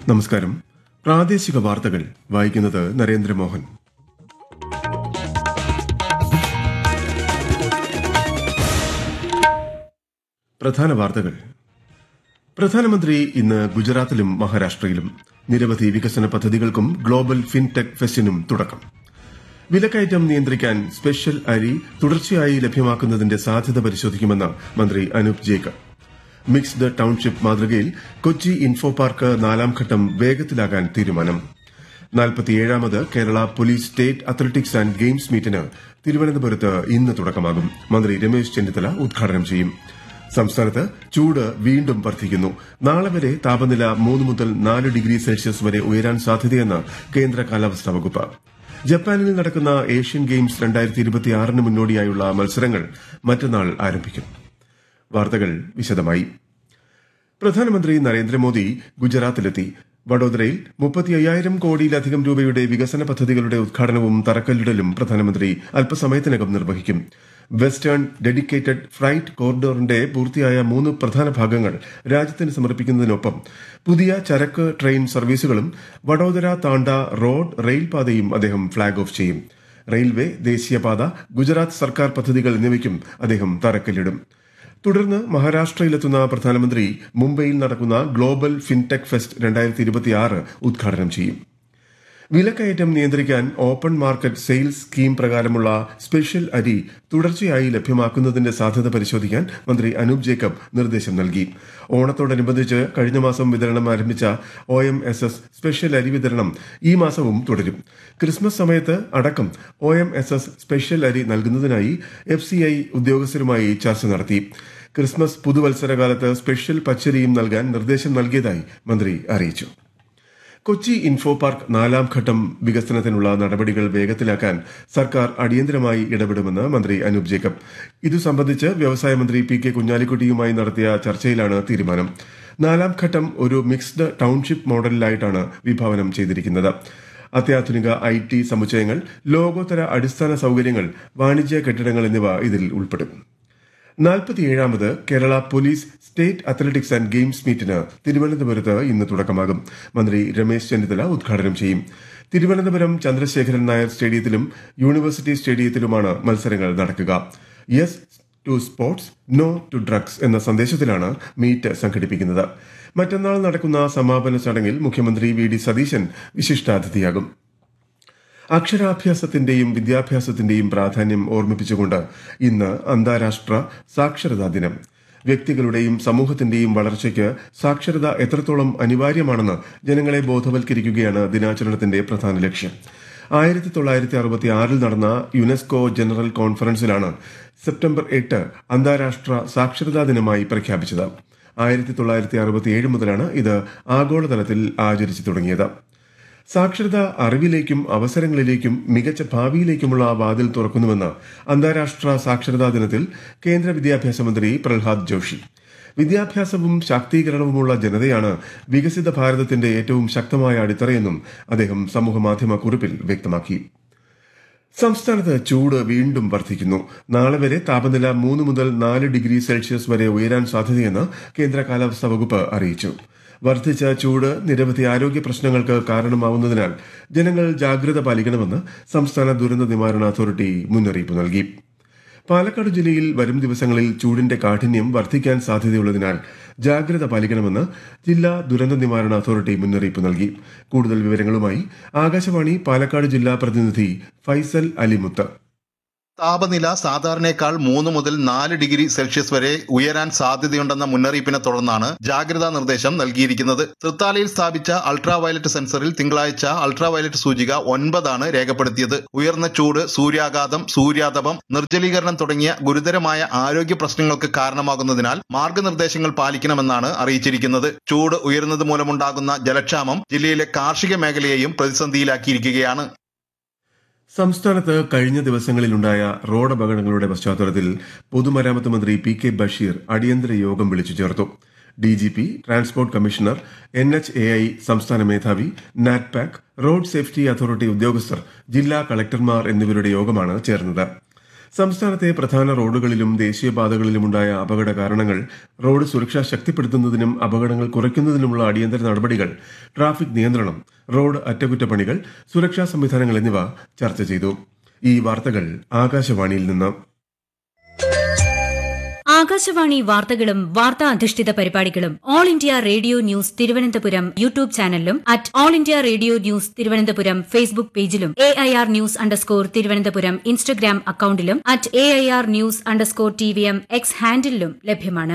നമസ്കാരം പ്രാദേശിക വാർത്തകൾ വായിക്കുന്നത് നരേന്ദ്രമോഹൻ പ്രധാന വാർത്തകൾ പ്രധാനമന്ത്രി ഇന്ന് ഗുജറാത്തിലും മഹാരാഷ്ട്രയിലും നിരവധി വികസന പദ്ധതികൾക്കും ഗ്ലോബൽ ഫിൻടെക് ഫെസ്റ്റിനും തുടക്കം വിലക്കയറ്റം നിയന്ത്രിക്കാൻ സ്പെഷ്യൽ അരി തുടർച്ചയായി ലഭ്യമാക്കുന്നതിന്റെ സാധ്യത പരിശോധിക്കുമെന്ന് മന്ത്രി അനൂപ് ജേക്കബ് മിക്സ്ഡ് ടൌൺഷിപ്പ് മാതൃകയിൽ കൊച്ചി ഇൻഫോ പാർക്ക് നാലാം ഘട്ടം വേഗത്തിലാകാൻ തീരുമാനം നാൽപ്പത്തിയേഴാമത് Kerala police state athletics and games മീറ്റിന് തിരുവനന്തപുരത്ത് ഇന്ന് തുടക്കമാകും മന്ത്രി രമേശ് ചെന്നിത്തല ഉദ്ഘാടനം ചെയ്യും സംസ്ഥാനത്ത് ചൂട് വീണ്ടും വർദ്ധിക്കുന്നു നാളെ വരെ താപനില മൂന്ന് മുതൽ നാല് ഡിഗ്രി സെൽഷ്യസ് വരെ ഉയരാൻ സാധ്യതയെന്ന് കേന്ദ്ര കാലാവസ്ഥാ വകുപ്പ് ജപ്പാനിൽ നടക്കുന്ന ഏഷ്യൻ ഗെയിംസ് രണ്ടായിരത്തി ഇരുപത്തിയാറിന് മുന്നോടിയായുള്ള മത്സരങ്ങൾ മറ്റന്നാൾ ആരംഭിക്കും വാർത്തകൾ വിശദമായി പ്രധാനമന്ത്രി നരേന്ദ്രമോദി ഗുജറാത്തിലെത്തി വഡോദരയിൽ മുപ്പത്തി അയ്യായിരം കോടിയിലധികം രൂപയുടെ വികസന പദ്ധതികളുടെ ഉദ്ഘാടനവും തറക്കല്ലിടലും പ്രധാനമന്ത്രി അല്പസമയത്തിനകം നിർവഹിക്കും വെസ്റ്റേൺ ഡെഡിക്കേറ്റഡ് ഫ്രൈറ്റ് കോറിഡോറിന്റെ പൂർത്തിയായ മൂന്ന് പ്രധാന ഭാഗങ്ങൾ രാജ്യത്തിന് സമർപ്പിക്കുന്നതിനൊപ്പം പുതിയ ചരക്ക് ട്രെയിൻ സർവീസുകളും വഡോദര താണ്ട റോഡ് റെയിൽ പാതയും അദ്ദേഹം ഫ്ളാഗ് ഓഫ് ചെയ്യും റെയിൽവേ ദേശീയപാത ഗുജറാത്ത് സർക്കാർ പദ്ധതികൾ എന്നിവയ്ക്കും അദ്ദേഹം തറക്കല്ലിടും തുടർന്ന് മഹാരാഷ്ട്രയിലെത്തുന്ന പ്രധാനമന്ത്രി മുംബൈയിൽ നടക്കുന്ന ഗ്ലോബൽ ഫിൻടെക് ഫെസ്റ്റ് രണ്ടായിരത്തി ഇരുപത്തിയാറ് ഉദ്ഘാടനം ചെയ്യും വിലക്കയറ്റം നിയന്ത്രിക്കാൻ ഓപ്പൺ മാർക്കറ്റ് സെയിൽസ് സ്കീം പ്രകാരമുള്ള സ്പെഷ്യൽ അരി തുടർച്ചയായി ലഭ്യമാക്കുന്നതിന്റെ സാധ്യത പരിശോധിക്കാൻ മന്ത്രി അനൂപ് ജേക്കബ് നിർദ്ദേശം നൽകി ഓണത്തോടനുബന്ധിച്ച് കഴിഞ്ഞ മാസം വിതരണം ആരംഭിച്ച O M S S special അരി വിതരണം ഈ മാസവും തുടരും ക്രിസ്മസ് സമയത്ത് അടക്കം O M S S special അരി നൽകുന്നതിനായി എഫ് സി ഐ ഉദ്യോഗസ്ഥരുമായി ചർച്ച നടത്തി ക്രിസ്മസ് പുതുവത്സരകാലത്ത് സ്പെഷ്യൽ പച്ചരിയും നൽകാൻ നിർദ്ദേശം നൽകിയതായി മന്ത്രി അറിയിച്ചു കൊച്ചി ഇൻഫോ പാർക്ക് നാലാം ഘട്ടം വികസനത്തിനുള്ള നടപടികൾ വേഗത്തിലാക്കാൻ സർക്കാർ അടിയന്തരമായി ഇടപെടുമെന്ന് മന്ത്രി അനൂപ് ജേക്കബ് ഇതു സംബന്ധിച്ച് വ്യവസായ മന്ത്രി പി കെ കുഞ്ഞാലിക്കുട്ടിയുമായി നടത്തിയ ചർച്ചയിലാണ് തീരുമാനം നാലാം ഘട്ടം ഒരു മിക്സ്ഡ് ടൌൺഷിപ്പ് മോഡലിലായിട്ടാണ് വിഭാവനം ചെയ്തിരിക്കുന്നത് അത്യാധുനിക ഐ ടി സമുച്ചയങ്ങൾ ലോകോത്തര അടിസ്ഥാന സൌകര്യങ്ങൾ വാണിജ്യ കെട്ടിടങ്ങൾ എന്നിവ ഇതിൽ ഉൾപ്പെടും നാൽപ്പത്തിയേഴാമത് Kerala police state athletics and games മീറ്റിന് തിരുവനന്തപുരത്ത് ഇന്ന് തുടക്കമാകും മന്ത്രി രമേശ് ചെന്നിത്തല ഉദ്ഘാടനം ചെയ്യും തിരുവനന്തപുരം ചന്ദ്രശേഖരൻ നായർ സ്റ്റേഡിയത്തിലും യൂണിവേഴ്സിറ്റി സ്റ്റേഡിയത്തിലുമാണ് മത്സരങ്ങൾ നടക്കുക yes to sports no to drugs എന്ന സന്ദേശത്തിലാണ് മീറ്റ് സംഘടിപ്പിക്കുന്നത് മറ്റന്നാൾ നടക്കുന്ന സമാപന ചടങ്ങിൽ മുഖ്യമന്ത്രി വി ഡി സതീശൻ വിശിഷ്ടാതിഥിയാകും അക്ഷരാഭ്യാസത്തിന്റെയും വിദ്യാഭ്യാസത്തിന്റെയും പ്രാധാന്യം ഓർമ്മിപ്പിച്ചുകൊണ്ട് ഇന്ന് അന്താരാഷ്ട്ര സാക്ഷരതാ ദിനം വ്യക്തികളുടെയും സമൂഹത്തിന്റെയും വളർച്ചയ്ക്ക് സാക്ഷരത എത്രത്തോളം അനിവാര്യമാണെന്ന് ജനങ്ങളെ ബോധവൽക്കരിക്കുകയാണ് ദിനാചരണത്തിന്റെ പ്രധാന ലക്ഷ്യം ആയിരത്തി തൊള്ളായിരത്തി അറുപത്തി ആറിൽ നടന്ന യുനെസ്കോ ജനറൽ കോൺഫറൻസിലാണ് സെപ്റ്റംബർ എട്ട് അന്താരാഷ്ട്ര സാക്ഷരതാ ദിനമായി പ്രഖ്യാപിച്ചത് ആയിരത്തി തൊള്ളായിരത്തി അറുപത്തിയേഴ് മുതലാണ് ഇത് ആഗോളതലത്തിൽ ആചരിച്ചു തുടങ്ങിയത് സാക്ഷരത അറിവിലേക്കും അവസരങ്ങളിലേക്കും മികച്ച ഭാവിയിലേക്കുമുള്ള വാതിൽ തുറക്കുന്നുവെന്ന് അന്താരാഷ്ട്ര സാക്ഷരതാ ദിനത്തിൽ കേന്ദ്ര വിദ്യാഭ്യാസ മന്ത്രി പ്രഹ്ലാദ് ജോഷി വിദ്യാഭ്യാസവും ശാക്തീകരണവുമുള്ള ജനതയാണ് വികസിത ഭാരതത്തിന്റെ ഏറ്റവും ശക്തമായ അടിത്തറയെന്നും അദ്ദേഹം സമൂഹമാധ്യമ കുറിപ്പിൽ വ്യക്തമാക്കി സംസ്ഥാനത്ത് ചൂട് വീണ്ടും വർദ്ധിക്കുന്നു നാളെ വരെ താപനില മൂന്ന് മുതൽ നാല് ഡിഗ്രി സെൽഷ്യസ് വരെ ഉയരാൻ സാധ്യതയെന്ന് കേന്ദ്ര കാലാവസ്ഥാ വകുപ്പ് അറിയിച്ചു വർദ്ധിച്ച ചൂട് നിരവധി ആരോഗ്യ പ്രശ്നങ്ങൾക്ക് കാരണമാവുന്നതിനാൽ ജനങ്ങൾ ജാഗ്രത പാലിക്കണമെന്ന് സംസ്ഥാന ദുരന്ത നിവാരണ അതോറിറ്റി മുന്നറിയിപ്പ് നൽകി പാലക്കാട് ജില്ലയിൽ വരും ദിവസങ്ങളിൽ ചൂടിന്റെ കാഠിന്യം വർദ്ധിക്കാൻ സാധ്യതയുള്ളതിനാൽ ജാഗ്രത പാലിക്കണമെന്ന് ജില്ലാ ദുരന്ത നിവാരണ അതോറിറ്റി മുന്നറിയിപ്പ് നൽകി കൂടുതൽ വിവരങ്ങളുമായി ആകാശവാണി പാലക്കാട് ജില്ലാ പ്രതിനിധി ഫൈസൽ അലിമുത്ത് താപനില സാധാരണയേക്കാൾ മൂന്ന് മുതൽ നാല് ഡിഗ്രി സെൽഷ്യസ് വരെ ഉയരാൻ സാധ്യതയുണ്ടെന്ന മുന്നറിയിപ്പിനെ തുടർന്നാണ് ജാഗ്രതാ നിർദ്ദേശം നൽകിയിരിക്കുന്നത് തൃത്താലയിൽ സ്ഥാപിച്ച അൾട്രാ വയലറ്റ് സെൻസറിൽ തിങ്കളാഴ്ച അൾട്രാ വയലറ്റ് സൂചിക ഒൻപതാണ് രേഖപ്പെടുത്തിയത് ഉയർന്ന ചൂട് സൂര്യാഘാതം സൂര്യാതപം നിർജ്ജലീകരണം തുടങ്ങിയ ഗുരുതരമായ ആരോഗ്യ പ്രശ്നങ്ങൾക്ക് കാരണമാകുന്നതിനാൽ മാർഗനിർദ്ദേശങ്ങൾ പാലിക്കണമെന്നാണ് അറിയിച്ചിരിക്കുന്നത് ചൂട് ഉയരുന്നത് മൂലമുണ്ടാകുന്ന ജലക്ഷാമം ജില്ലയിലെ കാർഷിക മേഖലയെയും പ്രതിസന്ധിയിലാക്കിയിരിക്കുകയാണ് സംസ്ഥാനത്ത് കഴിഞ്ഞ ദിവസങ്ങളിലുണ്ടായ റോഡ് അപകടങ്ങളുടെ പശ്ചാത്തലത്തിൽ പൊതുമരാമത്ത് മന്ത്രി പി കെ ബഷീർ അടിയന്തര യോഗം വിളിച്ചു ചേർത്തു D G P transport commissioner N H A I സംസ്ഥാന മേധാവി നാറ്റ്പാക് റോഡ് സേഫ്റ്റി അതോറിറ്റി ഉദ്യോഗസ്ഥർ ജില്ലാ കളക്ടർമാർ എന്നിവരുടെ യോഗമാണ് ചേർന്നത് സംസ്ഥാനത്തെ പ്രധാന റോഡുകളിലും ദേശീയപാതകളിലുമുണ്ടായ അപകട കാരണങ്ങൾ റോഡ് സുരക്ഷ ശക്തിപ്പെടുത്തുന്നതിനും അപകടങ്ങൾ കുറയ്ക്കുന്നതിനുമുള്ള അടിയന്തര നടപടികൾ ട്രാഫിക് നിയന്ത്രണം റോഡ് അറ്റകുറ്റപ്പണികൾ സുരക്ഷാ സംവിധാനങ്ങൾ എന്നിവ ചർച്ച ചെയ്തു ഈ വാർത്തകൾ ആകാശവാണിയിൽ നിന്ന് ആകാശവാണി വാർത്തകളും വാർത്താ അധിഷ്ഠിത പരിപാടികളും All India Radio news Thiruvananthapuram YouTube ചാനലിലും at All India Radio news Thiruvananthapuram Facebook പേജിലും A I R news underscore Thiruvananthapuram Instagram അക്കൌണ്ടിലും at A I R news underscore T V M X ഹാൻഡിലും ലഭ്യമാണ്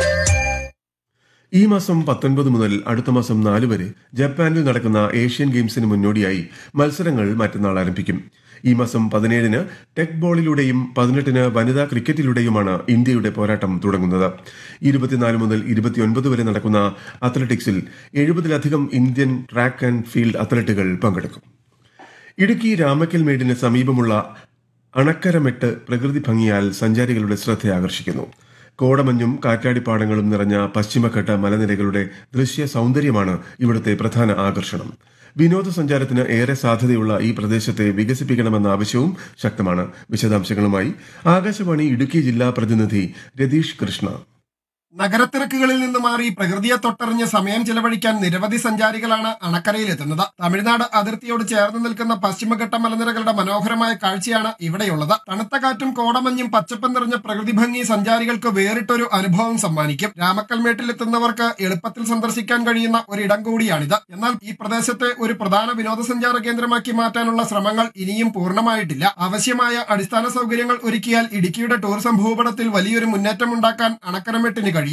ഈ മാസം പത്തൊൻപത് മുതൽ അടുത്ത മാസം നാല് വരെ ജപ്പാനിൽ നടക്കുന്ന ഏഷ്യൻ ഗെയിംസിന് മുന്നോടിയായി മത്സരങ്ങൾ മറ്റന്നാൾ ആരംഭിക്കും ഈ മാസം പതിനേഴിന് ടെക് ബോളിലൂടെയും പതിനെട്ടിന് വനിതാ ക്രിക്കറ്റിലൂടെയുമാണ് ഇന്ത്യയുടെ പോരാട്ടം തുടങ്ങുന്നത് ഇരുപത്തിനാല് മുതൽ ഇരുപത്തിയൊൻപത് വരെ നടക്കുന്ന അത്ലറ്റിക്സിൽ എഴുപതിലധികം ഇന്ത്യൻ ട്രാക്ക് ആൻഡ് ഫീൽഡ് അത്ലറ്റുകൾ പങ്കെടുക്കും ഇടുക്കി രാമക്കൽ മേടിന് സമീപമുള്ള അണക്കരമെട്ട് പ്രകൃതി ഭംഗിയാൽ സഞ്ചാരികളുടെ ശ്രദ്ധ ആകർഷിക്കുന്നു കോടമഞ്ഞും കാറ്റാടിപ്പാടങ്ങളും നിറഞ്ഞ പശ്ചിമഘട്ട മലനിരകളുടെ ദൃശ്യ സൗന്ദര്യമാണ് ഇവിടുത്തെ പ്രധാന ആകർഷണം വിനോദസഞ്ചാരത്തിന് ഏറെ സാധ്യതയുള്ള ഈ പ്രദേശത്തെ വികസിപ്പിക്കണമെന്ന ആവശ്യവും ശക്തമാണ് വിശദാംശങ്ങളുമായി ആകാശവാണി ഇടുക്കി ജില്ലാ പ്രതിനിധി രതീഷ് കൃഷ്ണ നഗരത്തിരക്കുകളിൽ നിന്ന് മാറി പ്രകൃതിയെ തൊട്ടറിഞ്ഞ് സമയം ചെലവഴിക്കാൻ നിരവധി സഞ്ചാരികളാണ് അണക്കരയിലെത്തുന്നത് തമിഴ്നാട് അതിർത്തിയോട് ചേർന്ന് നിൽക്കുന്ന പശ്ചിമഘട്ട മലനിരകളുടെ മനോഹരമായ കാഴ്ചയാണ് ഇവിടെയുള്ളത് തണുത്ത കാറ്റും കോടമഞ്ഞും പച്ചപ്പും നിറഞ്ഞ പ്രകൃതി ഭംഗി സഞ്ചാരികൾക്ക് വേറിട്ടൊരു അനുഭവം സമ്മാനിക്കും രാമക്കൽമേട്ടിലെത്തുന്നവർക്ക് എളുപ്പത്തിൽ സന്ദർശിക്കാൻ കഴിയുന്ന ഒരിടം കൂടിയാണിത് എന്നാൽ ഈ പ്രദേശത്തെ ഒരു പ്രധാന വിനോദസഞ്ചാര കേന്ദ്രമാക്കി മാറ്റാനുള്ള ശ്രമങ്ങൾ ഇനിയും പൂർണ്ണമായിട്ടില്ല ആവശ്യമായ അടിസ്ഥാന സൗകര്യങ്ങൾ ഒരുക്കിയാൽ ഇടുക്കിയുടെ ടൂറിസം ഭൂപടത്തിൽ വലിയൊരു മുന്നേറ്റം ഉണ്ടാക്കാൻ അണക്കരമെട്ടിന് കഴിയും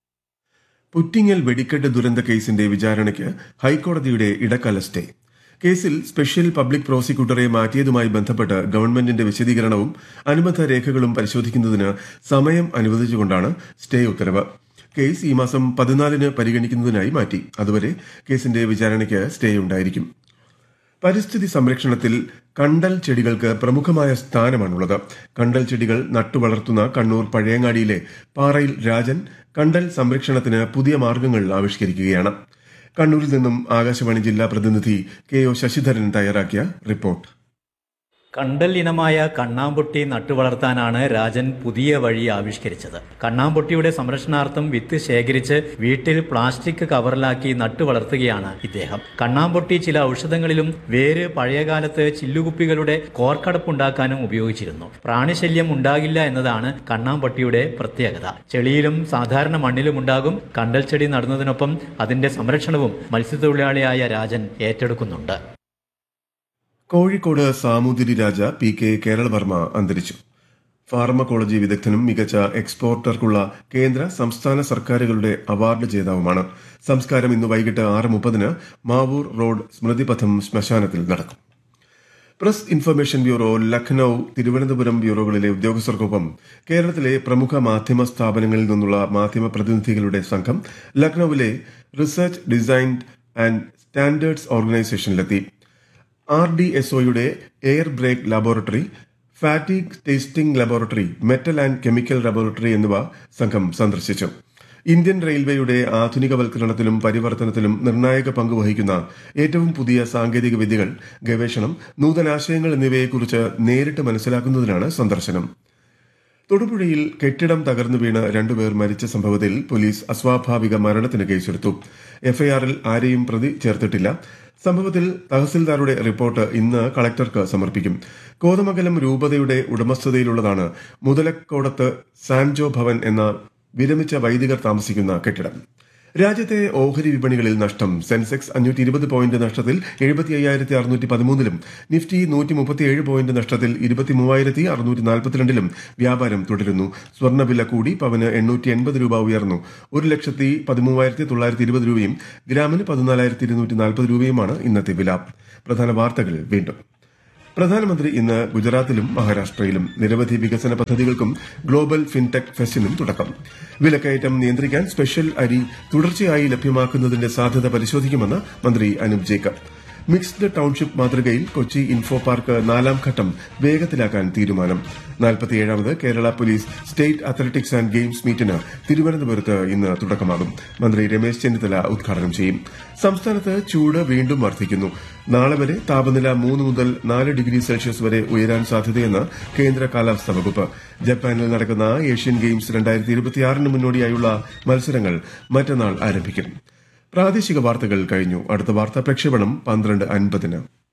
പുറ്റിങ്ങൽ വെടിക്കെട്ട് ദുരന്ത കേസിന്റെ വിചാരണയ്ക്ക് ഹൈക്കോടതിയുടെ ഇടക്കാല സ്റ്റേ കേസിൽ സ്പെഷ്യൽ പബ്ലിക് പ്രോസിക്യൂട്ടറെ മാറ്റിയതുമായി ബന്ധപ്പെട്ട് ഗവൺമെന്റിന്റെ വിശദീകരണവും അനുബന്ധ രേഖകളും പരിശോധിക്കുന്നതിന് സമയം അനുവദിച്ചുകൊണ്ടാണ് സ്റ്റേ ഉത്തരവ് കേസ് ഈ മാസം പതിനാലിന് പരിഗണിക്കുന്നതിനായി മാറ്റി അതുവരെ കേസിന്റെ വിചാരണയ്ക്ക് സ്റ്റേ ഉണ്ടായിരിക്കും പരിസ്ഥിതി സംരക്ഷണത്തിൽ കണ്ടൽ ചെടികൾക്ക് പ്രമുഖമായ സ്ഥാനമാണുള്ളത് കണ്ടൽ ചെടികൾ നട്ടുവളർത്തുന്ന കണ്ണൂർ പഴയങ്ങാടിയിലെ പാറയിൽ രാജൻ കണ്ടൽ സംരക്ഷണത്തിന് പുതിയ മാർഗങ്ങൾ ആവിഷ്കരിക്കുകയാണ് കണ്ണൂരിൽ നിന്നും ആകാശവാണി ജില്ലാ പ്രതിനിധി കെ ഒ ശശിധരൻ തയ്യാറാക്കിയ റിപ്പോർട്ട് കണ്ടൽ ഇനമായ കണ്ണാമ്പൊട്ടി നട്ടുവളർത്താനാണ് രാജൻ പുതിയ വഴി ആവിഷ്കരിച്ചത് കണ്ണാമ്പൊട്ടിയുടെ സംരക്ഷണാർത്ഥം വിത്ത് ശേഖരിച്ച് വീട്ടിൽ പ്ലാസ്റ്റിക് കവറിലാക്കി നട്ടുവളർത്തുകയാണ് ഇദ്ദേഹം കണ്ണാമ്പൊട്ടി ചില ഔഷധങ്ങളിലും വേര് പഴയകാലത്ത് ചില്ലുകുപ്പികളുടെ കോർക്കടപ്പുണ്ടാക്കാനും ഉപയോഗിച്ചിരുന്നു പ്രാണിശല്യം ഉണ്ടാകില്ല എന്നതാണ് കണ്ണാമ്പൊട്ടിയുടെ പ്രത്യേകത ചെളിയിലും സാധാരണ മണ്ണിലും ഉണ്ടാകും കണ്ടൽ ചെടി നടുന്നതിനൊപ്പം അതിന്റെ സംരക്ഷണവും മത്സ്യത്തൊഴിലാളിയായ രാജൻ ഏറ്റെടുക്കുന്നുണ്ട് കോഴിക്കോട് സാമൂതിരി രാജ പി കെ കേരളവർമ്മ അന്തരിച്ചു ഫാർമക്കോളജി വിദഗ്ധനും മികച്ച എക്സ്പോർട്ടർക്കുള്ള കേന്ദ്ര സംസ്ഥാന സർക്കാരുകളുടെ അവാർഡ് ജേതാവുമാണ് സംസ്കാരം ഇന്ന് വൈകിട്ട് ആറ് മുപ്പതിന് മാവൂർ റോഡ് സ്മൃതിപഥം ശ്മശാനത്തിൽ നടക്കും press information bureau Lucknow Thiruvananthapuram ബ്യൂറോകളിലെ ഉദ്യോഗസ്ഥർക്കൊപ്പം കേരളത്തിലെ പ്രമുഖ മാധ്യമ സ്ഥാപനങ്ങളിൽ നിന്നുള്ള മാധ്യമ പ്രതിനിധികളുടെ സംഘം ലഖ്നൌവിലെ റിസർച്ച് ഡിസൈൻ ആൻഡ് സ്റ്റാൻഡേർഡ്സ് ഓർഗനൈസേഷനിലെത്തി ആർ ഡി എസ് ഒയുടെ air brake laboratory fatigue testing laboratory metal and chemical laboratory എന്നിവ സംഘം സന്ദർശിച്ചു ഇന്ത്യൻ റെയിൽവേയുടെ ആധുനികവൽക്കരണത്തിലും പരിവർത്തനത്തിലും നിർണായക പങ്ക് വഹിക്കുന്ന ഏറ്റവും പുതിയ സാങ്കേതിക വിദ്യകൾ ഗവേഷണം നൂതനാശയങ്ങൾ എന്നിവയെക്കുറിച്ച് നേരിട്ട് മനസ്സിലാക്കുന്നതിനാണ് സന്ദർശനം തൊടുപുഴയിൽ കെട്ടിടം തകർന്നു വീണ് രണ്ടുപേർ മരിച്ച സംഭവത്തിൽ പോലീസ് അസ്വാഭാവിക മരണത്തിന് കേസെടുത്തു എഫ്ഐആറിൽ ആരെയും പ്രതി ചേർത്തിട്ടില്ല സംഭവത്തിൽ തഹസിൽദാരുടെ റിപ്പോർട്ട് ഇന്ന് കളക്ടർക്ക് സമർപ്പിക്കും കോതമംഗലം രൂപതയുടെ ഉടമസ്ഥതയിലുള്ളതാണ് മുതലക്കോടത്ത് സാൻജോ ഭവൻ എന്ന വിരമിച്ച വൈദികർ താമസിക്കുന്ന കെട്ടിടം രാജ്യത്തെ ഓഹരി വിപണികളിൽ നഷ്ടം സെൻസെക്സ് അഞ്ഞൂറ്റി ഇരുപത് പോയിന്റ് നഷ്ടത്തിൽ എഴുപത്തി അയ്യായിരത്തി അറുന്നൂറ്റി പതിമൂന്നിലും നിഫ്റ്റി നൂറ്റി മുപ്പത്തിയേഴ് പോയിന്റ് നഷ്ടത്തിൽ ഇരുപത്തി മൂവായിരത്തി അറുന്നൂറ്റി നാൽപ്പത്തിരണ്ടിലും വ്യാപാരം തുടരുന്നു സ്വർണ്ണവില കൂടി പവന് എണ്ണൂറ്റി എൺപത് രൂപ ഉയർന്നു ഒരു ലക്ഷത്തി പതിമൂവായിരത്തി തൊള്ളായിരത്തി ഇരുപത് രൂപയും ഗ്രാമിന് പതിനാലായിരത്തി ഇരുന്നൂറ്റി നാൽപ്പത് രൂപയുമാണ് ഇന്നത്തെ വില പ്രധാന വാർത്തകൾ വീണ്ടും പ്രധാനമന്ത്രി ഇന്ന് ഗുജറാത്തിലും മഹാരാഷ്ട്രയിലും നിരവധി വികസന പദ്ധതികൾക്കും ഗ്ലോബൽ ഫിൻടെക് ഫെസ്റ്റിനും തുടക്കം വിലക്കയറ്റം നിയന്ത്രിക്കാൻ സ്പെഷ്യൽ അരി തുടർച്ചയായി ലഭ്യമാക്കുന്നതിന്റെ സാധ്യത പരിശോധിക്കുമെന്ന് മന്ത്രി അനൂപ് ജേക്കബ് മിക്സ്ഡ് ടൌൺഷിപ്പ് മാതൃകയിൽ കൊച്ചി ഇൻഫോ പാർക്ക് നാലാം ഘട്ടം വേഗത്തിലാക്കാൻ തീരുമാനം നാൽപ്പത്തിയേഴാമത് Kerala police state athletics and games മീറ്റിന് തിരുവനന്തപുരത്ത് ഇന്ന് തുടക്കമാകും മന്ത്രി രമേശ് ചെന്നിത്തല ഉദ്ഘാടനം ചെയ്യും സംസ്ഥാനത്ത് ചൂട് വീണ്ടും വർദ്ധിക്കുന്നു നാളെ വരെ താപനില മൂന്ന് മുതൽ നാല് ഡിഗ്രി സെൽഷ്യസ് വരെ ഉയരാൻ സാധ്യതയെന്ന് കേന്ദ്ര കാലാവസ്ഥാ വകുപ്പ് ജപ്പാനിൽ നടക്കുന്ന ഏഷ്യൻ ഗെയിംസ് രണ്ടായിരത്തി ഇരുപത്തിയാറിന് മുന്നോടിയായുള്ള മത്സരങ്ങൾ മറ്റന്നാൾ ആരംഭിക്കും പ്രാദേശിക വാർത്തകൾ കഴിഞ്ഞു അടുത്ത വാർത്താ പ്രക്ഷേപണം പന്ത്രണ്ട് അൻപതിന്